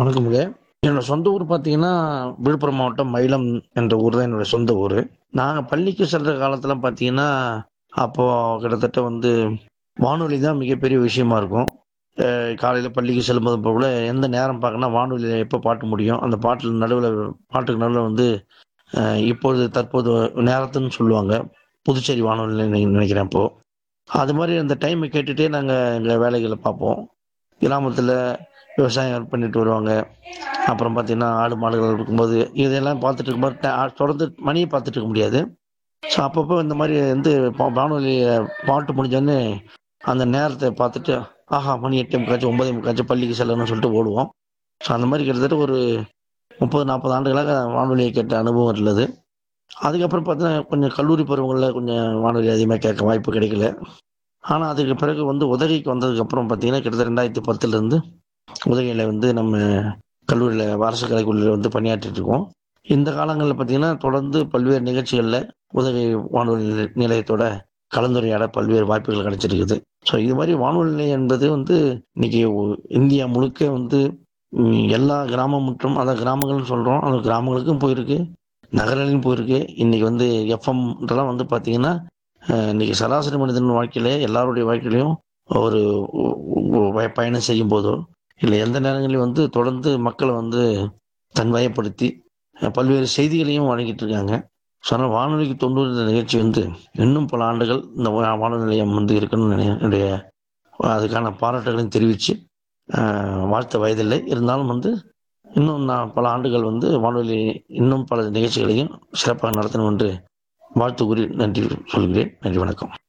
வணக்கமுங்க என்னோட சொந்த ஊர் பார்த்தீங்கன்னா விழுப்புரம் மாவட்டம் மயிலம் என்ற ஊர் தான் என்னோட சொந்த ஊர் நான் பள்ளிக்கு செல்ற காலத்துல பார்த்தீங்கன்னா அப்போ கிட்டத்தட்ட வந்து வானொலி தான் மிகப்பெரிய விஷயமா இருக்கும் அஹ் காலையில பள்ளிக்கு செல்லும்போது போல எந்த நேரம் பார்க்கணும் வானொலியில் எப்போ பாட்டு முடியும் அந்த பாட்டில் நடுவில் பாட்டுக்கு நடுவில் வந்து அஹ் இப்பொழுது தற்போது நேரத்துன்னு சொல்லுவாங்க புதுச்சேரி வானொலி நினைக்கிறேன் இப்போ அது மாதிரி அந்த டைமை கேட்டுட்டே நாங்கள் எங்கள் வேலைகளை பார்ப்போம் கிராமத்தில் விவசாயம் பண்ணிட்டு வருவாங்க அப்புறம் பார்த்தீங்கன்னா ஆடு மாடுகள் இருக்கும்போது இதெல்லாம் பார்த்துட்டு இருக்கும்போது ட- தொடர்ந்து மணியை பார்த்துட்டு இருக்க முடியாது ஸோ அப்பப்போ இந்த மாதிரி வந்து பா- வானொலி பாட்டு முடிஞ்சோடனே அந்த நேரத்தை பார்த்துட்டு ஆஹா மணி எட்டு முக்காச்சும் ஒன்பது முக்காச்சும் பள்ளிக்கு செல்லணும்னு சொல்லிட்டு ஓடுவோம் ஸோ அந்த மாதிரி கிட்டத்தட்ட ஒரு முப்பது நாற்பது ஆண்டுகளாக வானொலியை கேட்ட அனுபவம் இருந்தது அதுக்கப்புறம் பார்த்தீங்கன்னா கொஞ்சம் கல்லூரி பருவங்களில் கொஞ்சம் வானொலி அதிகமாக கேட்க வாய்ப்பு கிடைக்கல ஆனால் அதுக்கு பிறகு வந்து உதகைக்கு வந்ததுக்கப்புறம் பார்த்தீங்கன்னா கிட்டத்தட்ட ரெண்டாயிரத்தி பத்துலேருந்து உதகையில் வந்து நம்ம கல்லூரியில் அரசு கலைக்கல்லூரியில் வந்து பணியாற்றிட்டு இருக்கோம் இந்த காலங்களில் பார்த்தீங்கன்னா தொடர்ந்து பல்வேறு நிகழ்ச்சிகளில் உதகை வானொலி நிலை- நிலையத்தோட கலந்துரையாட பல்வேறு வாய்ப்புகள் கிடைச்சிருக்குது ஸோ இது மாதிரி வானொலி நிலையம் என்பது வந்து இன்னைக்கு ஒ- இந்தியா முழுக்க வந்து ம், எல்லா கிராமம் மற்றும் அதான் கிராமங்கள்னு சொல்கிறோம் அந்த கிராமங்களுக்கும் போயிருக்கு நகரங்களையும் போயிருக்கு இன்னைக்கு வந்து எஃப்எம்ன்றலாம் வந்து பார்த்தீங்கன்னா அஹ், இன்னைக்கு சராசரி மனிதன் வாழ்க்கையில எல்லாருடைய வாழ்க்கையிலையும் ஒரு ஒ- ஒ- பய- பயணம் செய்யும் போதோ இல்லை எந்த நேரங்களிலும் வந்து தொடர்ந்து மக்களை வந்து தன்வயப்படுத்தி அஹ், பல்வேறு செய்திகளையும் வழங்கிட்டு இருக்காங்க ஸோ அதனால் வானொலிக்கு தொண்ணூறு இந்த நிகழ்ச்சி வந்து இன்னும் பல ஆண்டுகள் இந்த வா- வானொலி நிலையம் வந்து இருக்கணும்னு நினை- என்னுடைய அதுக்கான பாராட்டுகளையும் தெரிவித்து வாழ்த்த வயதில்லை இருந்தாலும் வந்து இன்னும் நான் பல ஆண்டுகள் வந்து வானொலி இன்னும் பல நிகழ்ச்சிகளையும் சிறப்பாக நடத்தணும் என்று வாழ்த்து கூறி நன்றி சொல்கிறேன் நன்றி வணக்கம்